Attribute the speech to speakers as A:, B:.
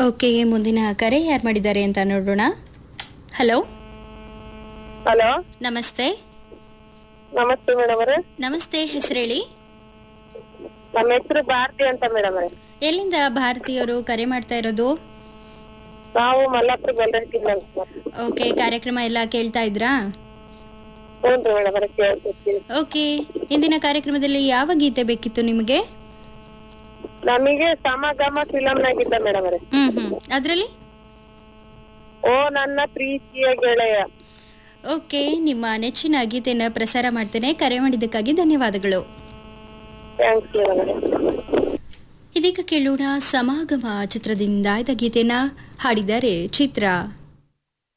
A: okay ಮುಂದಿನ ಕರೆ ಯಾರು ಮಾಡಿದ್ದಾರೆ ಅಂತ ನೋಡೋಣ ಹಲೋ
B: ಹಲೋ
A: ನಮಸ್ತೆ
B: ನಮಸ್ತೆ ಮೇಡಮ್ ಅವರೇ
A: ನಮಸ್ತೆ ಹೆಸರೇಳಿ
B: ನಮ್ಮ ಹೆಸರು ಭಾರತಿ ಅಂತ ಮೇಡಮ್ ಅವರೇ
A: ಎಲ್ಲಿಂದ ಭಾರತೀಯರು ಕರೆ ಮಾಡ್ತಾ ಇರೋದು
B: ನಾವು ಮಲ್ಲಾಪುರ ಗೊಲ್ರಟ್ಟಿ
A: ಓಕೆ ಕಾರ್ಯಕ್ರಮ ಎಲ್ಲ ಕೇಳ್ತಾ ಇದ್ರಾ
B: ಹ್ಞೂ ರೀ ಮೇಡಮ್ ಅವರೇ ಕೇಳ್ತಿರ್ತೀವಿ
A: ಓಕೆ ಇಂದಿನ ಕಾರ್ಯಕ್ರಮದಲ್ಲಿ ಯಾವ ಗೀತೆ ಬೇಕಿತ್ತು ನಿಮಗೆ
B: ನಮಗೆ ಸಮಗಮ ಫಿಲಂನಾಗಿದ್ದ ಮೇಡಮ್ ಅವರೇ
A: ಹ್ಮ್ ಹ್ಮ್ ಅದರಲ್ಲಿ
B: ಓ ನನ್ನ ಪ್ರೀತಿಯ ಗೆಳೆಯ
A: ಓಕೆ ನಿಮ್ಮ ನೆಚ್ಚಿನ ಗೀತೆನ ಪ್ರಸಾರ ಮಾಡ್ತೇನೆ ಕರೆ ಮಾಡಿದ್ದಕ್ಕಾಗಿ ಧನ್ಯವಾದಗಳು
B: ಥ್ಯಾಂಕ್ಸ್ ಮೇಡಮ್ ಅವರೇ
A: ಇದೀಗ ಕೇಳೋಣ ಸಮಾಗಮ ಚಿತ್ರದಿಂದ ಆಯ್ದ ಗೀತೆನ ಹಾಡಿದ್ದಾರೆ ಚಿತ್ರ